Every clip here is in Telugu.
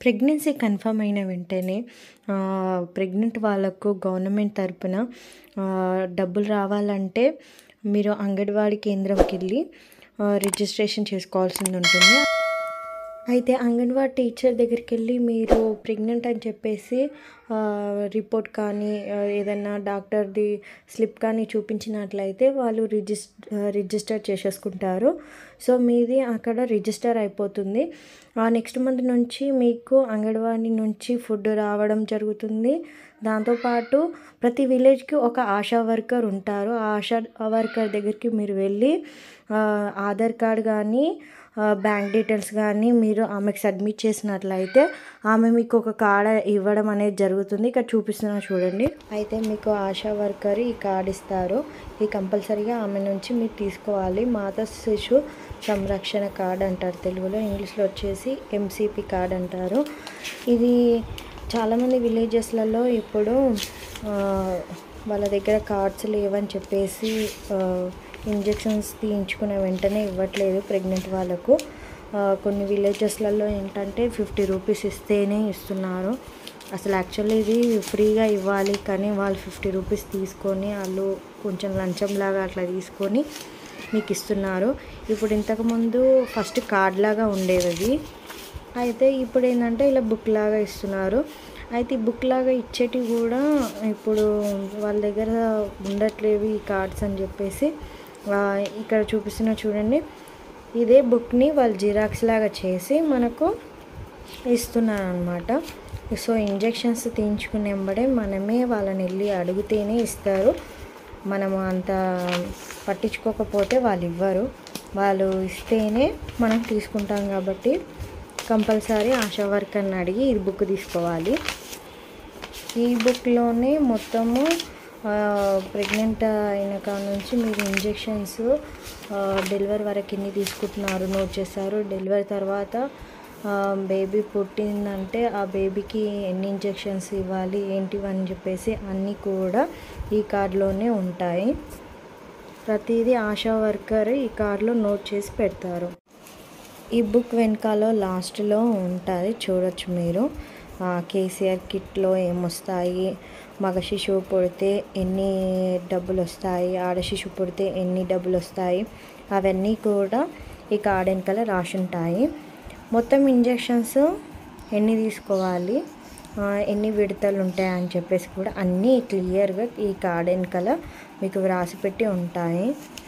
ప్రెగ్నెన్సీ కన్ఫర్మ్ అయిన వెంటనే ప్రెగ్నెంట్ వాళ్ళకు గవర్నమెంట్ తరపున డబ్బులు రావాలంటే మీరు అంగన్వాడీ కేంద్రంకి వెళ్ళి రిజిస్ట్రేషన్ చేసుకోవాల్సింది ఉంటుంది అయితే అంగన్వాడీ టీచర్ దగ్గరికి వెళ్ళి మీరు ప్రెగ్నెంట్ అని చెప్పేసి రిపోర్ట్ కానీ ఏదైనా డాక్టర్ది స్లిప్ కానీ చూపించినట్లయితే వాళ్ళు రిజిస్ రిజిస్టర్ చేసేసుకుంటారు సో మీది అక్కడ రిజిస్టర్ అయిపోతుంది నెక్స్ట్ మంత్ నుంచి మీకు అంగన్వాడీ నుంచి ఫుడ్ రావడం జరుగుతుంది దాంతోపాటు ప్రతి విలేజ్కి ఒక ఆశా వర్కర్ ఉంటారు ఆ ఆశా వర్కర్ దగ్గరికి మీరు వెళ్ళి ఆధార్ కార్డ్ కానీ బ్యాంక్ డీటెయిల్స్ కానీ మీరు ఆమెకు సబ్మిట్ చేసినట్లయితే ఆమె మీకు ఒక కార్డ్ ఇవ్వడం అనేది జరుగుతుంది ఇక్కడ చూపిస్తున్నా చూడండి అయితే మీకు ఆశా వర్కర్ ఈ కార్డ్ ఇస్తారు ఈ కంపల్సరీగా ఆమె నుంచి మీరు తీసుకోవాలి మాతా శిశు సంరక్షణ కార్డ్ అంటారు తెలుగులో ఇంగ్లీష్లో వచ్చేసి ఎంసీపీ కార్డ్ అంటారు ఇది చాలామంది విలేజెస్లలో ఇప్పుడు వాళ్ళ దగ్గర కార్డ్స్ లేవని చెప్పేసి ఇంజెక్షన్స్ తీయించుకున్న వెంటనే ఇవ్వట్లేదు ప్రెగ్నెంట్ వాళ్ళకు కొన్ని విలేజెస్లలో ఏంటంటే ఫిఫ్టీ రూపీస్ ఇస్తేనే ఇస్తున్నారు అసలు యాక్చువల్లీ ఇది ఫ్రీగా ఇవ్వాలి కానీ వాళ్ళు ఫిఫ్టీ రూపీస్ తీసుకొని వాళ్ళు కొంచెం లంచంలాగా అట్లా తీసుకొని మీకు ఇస్తున్నారు ఇప్పుడు ఇంతకుముందు ఫస్ట్ కార్డ్ లాగా ఉండేవి అవి అయితే ఇప్పుడు ఏంటంటే ఇలా బుక్ లాగా ఇస్తున్నారు అయితే ఈ బుక్ లాగా ఇచ్చేటివి కూడా ఇప్పుడు వాళ్ళ దగ్గర ఉండట్లేవు ఈ కార్డ్స్ అని చెప్పేసి ఇక్కడ చూపిస్తున్న చూడండి ఇదే బుక్ని వాళ్ళు జిరాక్స్ లాగా చేసి మనకు ఇస్తున్నారు అనమాట సో ఇంజెక్షన్స్ తీయించుకునే వెంబడే మనమే వాళ్ళని వెళ్ళి అడిగితేనే ఇస్తారు మనము అంత పట్టించుకోకపోతే వాళ్ళు ఇవ్వరు వాళ్ళు ఇస్తేనే మనం తీసుకుంటాం కాబట్టి కంపల్సరీ ఆశా వర్కర్ని అడిగి ఈ బుక్ తీసుకోవాలి ఈ బుక్లోనే మొత్తము ప్రెగ్నెంట్ అయిన కాడ నుంచి మీరు ఇంజెక్షన్స్ డెలివరీ వరకు ఎన్ని తీసుకుంటున్నారు నోట్ చేస్తారు డెలివరీ తర్వాత బేబీ పుట్టిందంటే ఆ బేబీకి ఎన్ని ఇంజెక్షన్స్ ఇవ్వాలి ఏంటివని చెప్పేసి అన్నీ కూడా ఈ కార్డులోనే ఉంటాయి ప్రతిదీ ఆశా వర్కర్ ఈ కార్డులో నోట్ చేసి పెడతారు ఈ బుక్ వెనకాల లాస్ట్లో ఉంటుంది చూడొచ్చు మీరు కేసీఆర్ కిట్లో ఏమొస్తాయి మగ శిశువు పుడితే ఎన్ని డబ్బులు వస్తాయి ఆడ శిశువు పుడితే ఎన్ని డబ్బులు వస్తాయి అవన్నీ కూడా ఈ కార్డ్ వెనకాల రాసి ఉంటాయి మొత్తం ఇంజెక్షన్స్ ఎన్ని తీసుకోవాలి ఎన్ని విడతలు ఉంటాయి అని చెప్పేసి కూడా అన్నీ క్లియర్గా ఈ కార్డ్ వెనకాల మీకు వ్రాసి పెట్టి ఉంటాయి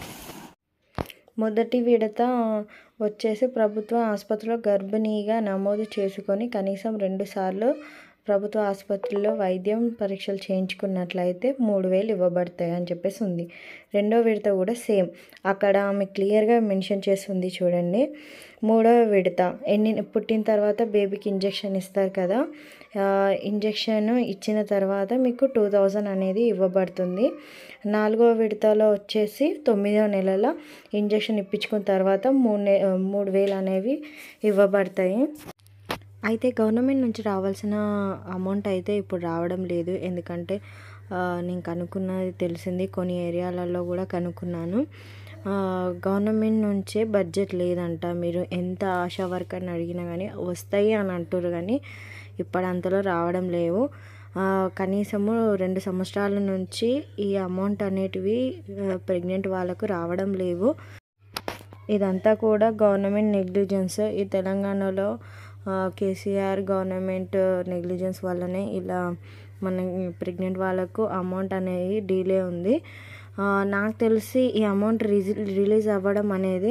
మొదటి విడత వచ్చేసి ప్రభుత్వ ఆసుపత్రిలో గర్భిణీగా నమోదు చేసుకొని కనీసం రెండుసార్లు ప్రభుత్వ ఆసుపత్రిలో వైద్యం పరీక్షలు చేయించుకున్నట్లయితే మూడు వేలు ఇవ్వబడతాయి అని చెప్పేసి ఉంది రెండో విడత కూడా సేమ్ అక్కడ ఆమె క్లియర్గా మెన్షన్ చేస్తుంది చూడండి మూడవ విడత ఎన్ని పుట్టిన తర్వాత బేబీకి ఇంజెక్షన్ ఇస్తారు కదా ఇంజెక్షన్ ఇచ్చిన తర్వాత మీకు టూ థౌజండ్ అనేది ఇవ్వబడుతుంది నాలుగవ విడతలో వచ్చేసి తొమ్మిదవ నెలల ఇంజెక్షన్ ఇప్పించుకున్న తర్వాత మూడు నె మూడు వేలు అనేవి ఇవ్వబడతాయి అయితే గవర్నమెంట్ నుంచి రావాల్సిన అమౌంట్ అయితే ఇప్పుడు రావడం లేదు ఎందుకంటే నేను కనుక్కున్నది తెలిసింది కొన్ని ఏరియాలలో కూడా కనుక్కున్నాను గవర్నమెంట్ నుంచే బడ్జెట్ లేదంట మీరు ఎంత ఆశా వర్కర్ని అడిగినా కానీ వస్తాయి అని అంటారు కానీ ఇప్పుడు అంతలో రావడం లేవు కనీసము రెండు సంవత్సరాల నుంచి ఈ అమౌంట్ అనేటివి ప్రెగ్నెంట్ వాళ్ళకు రావడం లేవు ఇదంతా కూడా గవర్నమెంట్ నెగ్లిజెన్స్ ఈ తెలంగాణలో కేసీఆర్ గవర్నమెంట్ నెగ్లిజెన్స్ వల్లనే ఇలా మన ప్రెగ్నెంట్ వాళ్ళకు అమౌంట్ అనేది డీలే ఉంది నాకు తెలిసి ఈ అమౌంట్ రిలీజ్ అవ్వడం అనేది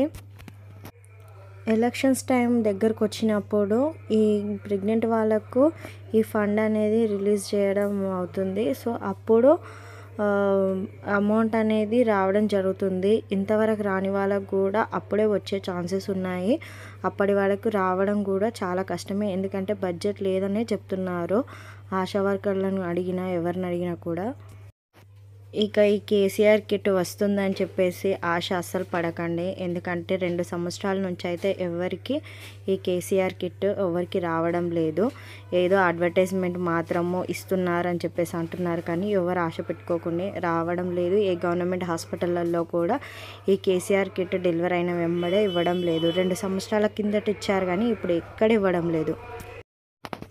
ఎలక్షన్స్ టైం దగ్గరకు వచ్చినప్పుడు ఈ ప్రెగ్నెంట్ వాళ్ళకు ఈ ఫండ్ అనేది రిలీజ్ చేయడం అవుతుంది సో అప్పుడు అమౌంట్ అనేది రావడం జరుగుతుంది ఇంతవరకు రాని వాళ్ళకు కూడా అప్పుడే వచ్చే ఛాన్సెస్ ఉన్నాయి అప్పటి వరకు రావడం కూడా చాలా కష్టమే ఎందుకంటే బడ్జెట్ లేదనే చెప్తున్నారు ఆశా వర్కర్లను అడిగినా ఎవరిని అడిగినా కూడా ఇక ఈ కేసీఆర్ కిట్ వస్తుందని చెప్పేసి ఆశ అస్సలు పడకండి ఎందుకంటే రెండు సంవత్సరాల నుంచి అయితే ఎవరికి ఈ కేసీఆర్ కిట్ ఎవరికి రావడం లేదు ఏదో అడ్వర్టైజ్మెంట్ మాత్రము ఇస్తున్నారని చెప్పేసి అంటున్నారు కానీ ఎవరు ఆశ పెట్టుకోకుండా రావడం లేదు ఏ గవర్నమెంట్ హాస్పిటళ్ళల్లో కూడా ఈ కేసీఆర్ కిట్ డెలివరీ అయిన వెంబడే ఇవ్వడం లేదు రెండు సంవత్సరాల కిందట ఇచ్చారు కానీ ఇప్పుడు ఎక్కడ ఇవ్వడం లేదు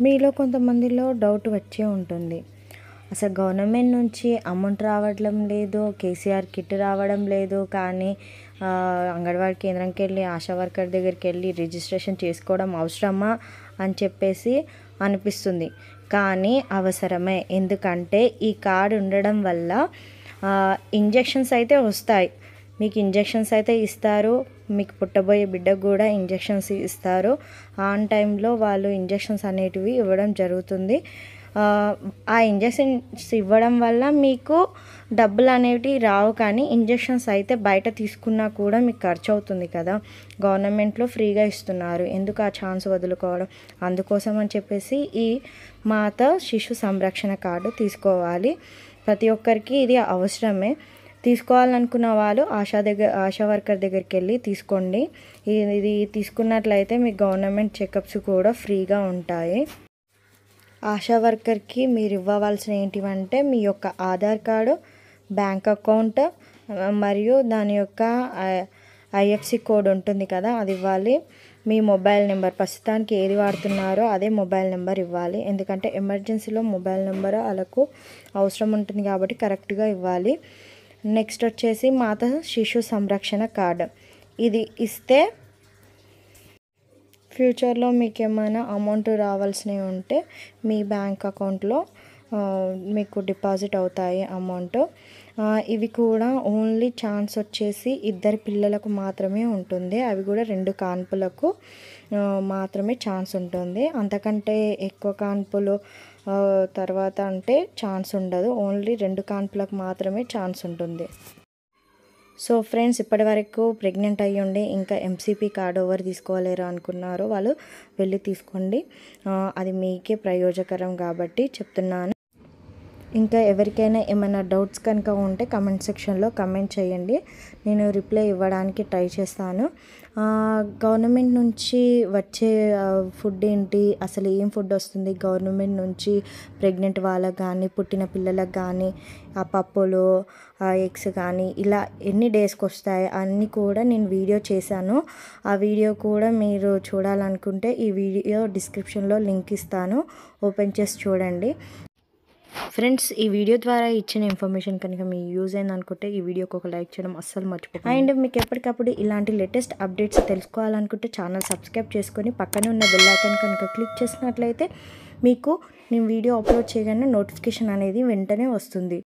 మీలో కొంతమందిలో డౌట్ వచ్చే ఉంటుంది అసలు గవర్నమెంట్ నుంచి అమౌంట్ రావడం లేదు కేసీఆర్ కిట్ రావడం లేదు కానీ ఆ, అంగన్వాడీ కేంద్రంకి వెళ్ళి ఆశా వర్కర్ దగ్గరికి వెళ్ళి రిజిస్ట్రేషన్ చేసుకోవడం అవసరమా అని చెప్పేసి అనిపిస్తుంది కానీ అవసరమే ఎందుకంటే ఈ కార్డు ఉండడం వల్ల ఇంజెక్షన్స్ అయితే వస్తాయి మీకు ఇంజెక్షన్స్ అయితే ఇస్తారు మీకు పుట్టబోయే బిడ్డకు కూడా ఇంజెక్షన్స్ ఇస్తారు ఆన్ టైంలో వాళ్ళు ఇంజెక్షన్స్ అనేటివి ఇవ్వడం జరుగుతుంది ఆ, ఆ ఇంజెక్షన్స్ ఇవ్వడం వల్ల మీకు డబ్బులు అనేవి రావు కానీ ఇంజెక్షన్స్ అయితే బయట తీసుకున్నా కూడా మీకు ఖర్చు అవుతుంది కదా గవర్నమెంట్లో ఫ్రీగా ఇస్తున్నారు ఎందుకు ఆ ఛాన్స్ వదులుకోవడం అందుకోసం అని చెప్పేసి ఈ మాత శిశు సంరక్షణ కార్డు తీసుకోవాలి ప్రతి ఒక్కరికి ఇది అవసరమే తీసుకోవాలనుకున్న వాళ్ళు ఆశా దగ్గర ఆశా వర్కర్ దగ్గరికి వెళ్ళి తీసుకోండి ఇది ఇది తీసుకున్నట్లయితే మీకు గవర్నమెంట్ చెకప్స్ కూడా ఫ్రీగా ఉంటాయి ఆశా వర్కర్కి మీరు ఇవ్వవలసిన ఏంటివంటే మీ యొక్క ఆధార్ కార్డు బ్యాంక్ అకౌంట్ ఆ, మరియు దాని యొక్క ఐఎఫ్సి కోడ్ ఉంటుంది కదా అది ఇవ్వాలి మీ మొబైల్ నెంబర్ ప్రస్తుతానికి ఏది వాడుతున్నారో అదే మొబైల్ నెంబర్ ఇవ్వాలి ఎందుకంటే ఎమర్జెన్సీలో మొబైల్ నెంబర్ వాళ్ళకు అవసరం ఉంటుంది కాబట్టి కరెక్ట్గా ఇవ్వాలి నెక్స్ట్ వచ్చేసి మాత శిశు సంరక్షణ కార్డు ఇది ఇస్తే ఫ్యూచర్లో మీకు ఏమైనా అమౌంట్ రావాల్సినవి ఉంటే మీ బ్యాంక్ అకౌంట్లో ఆ, మీకు డిపాజిట్ అవుతాయి అమౌంట్ ఆ, ఇవి కూడా ఓన్లీ ఛాన్స్ వచ్చేసి ఇద్దరు పిల్లలకు మాత్రమే ఉంటుంది అవి కూడా రెండు కాన్పులకు ఆ, మాత్రమే ఛాన్స్ ఉంటుంది అంతకంటే ఎక్కువ కాన్పులు ఆ, తర్వాత అంటే ఛాన్స్ ఉండదు ఓన్లీ రెండు కాన్పులకు మాత్రమే ఛాన్స్ ఉంటుంది సో ఫ్రెండ్స్ ఇప్పటి వరకు ప్రెగ్నెంట్ అయ్యి ఉండి ఇంకా ఎంసీపీ కార్డు ఎవరు తీసుకోలేరు అనుకున్నారో వాళ్ళు వెళ్ళి తీసుకోండి ఆ, అది మీకే ప్రయోజకరం కాబట్టి చెప్తున్నాను ఇంకా ఎవరికైనా ఏమైనా డౌట్స్ కనుక ఉంటే కమెంట్ సెక్షన్లో కమెంట్ చేయండి నేను రిప్లై ఇవ్వడానికి ట్రై చేస్తాను ఆ, గవర్నమెంట్ నుంచి వచ్చే ఆ, ఫుడ్ ఏంటి అసలు ఏం ఫుడ్ వస్తుంది గవర్నమెంట్ నుంచి ప్రెగ్నెంట్ వాళ్ళకి కానీ పుట్టిన పిల్లలకు కానీ ఆ పప్పులు ఆ ఎగ్స్ కానీ ఇలా ఎన్ని డేస్కి వస్తాయి అన్నీ కూడా నేను వీడియో చేశాను ఆ వీడియో కూడా మీరు చూడాలనుకుంటే ఈ వీడియో డిస్క్రిప్షన్లో లింక్ ఇస్తాను ఓపెన్ చేసి చూడండి ఫ్రెండ్స్ ఈ వీడియో ద్వారా ఇచ్చిన ఇన్ఫర్మేషన్ కనుక మీకు యూజ్ అయింది అనుకుంటే ఈ వీడియోకి ఒక లైక్ చేయడం అస్సలు మర్చిపోకండి అండ్ మీకు ఎప్పటికప్పుడు ఇలాంటి లేటెస్ట్ అప్డేట్స్ తెలుసుకోవాలనుకుంటే ఛానల్ సబ్స్క్రైబ్ చేసుకొని పక్కనే ఉన్న బెల్ ఐకాన్ కనుక క్లిక్ చేసినట్లయితే మీకు నేను వీడియో అప్లోడ్ చేయగానే నోటిఫికేషన్ అనేది వెంటనే వస్తుంది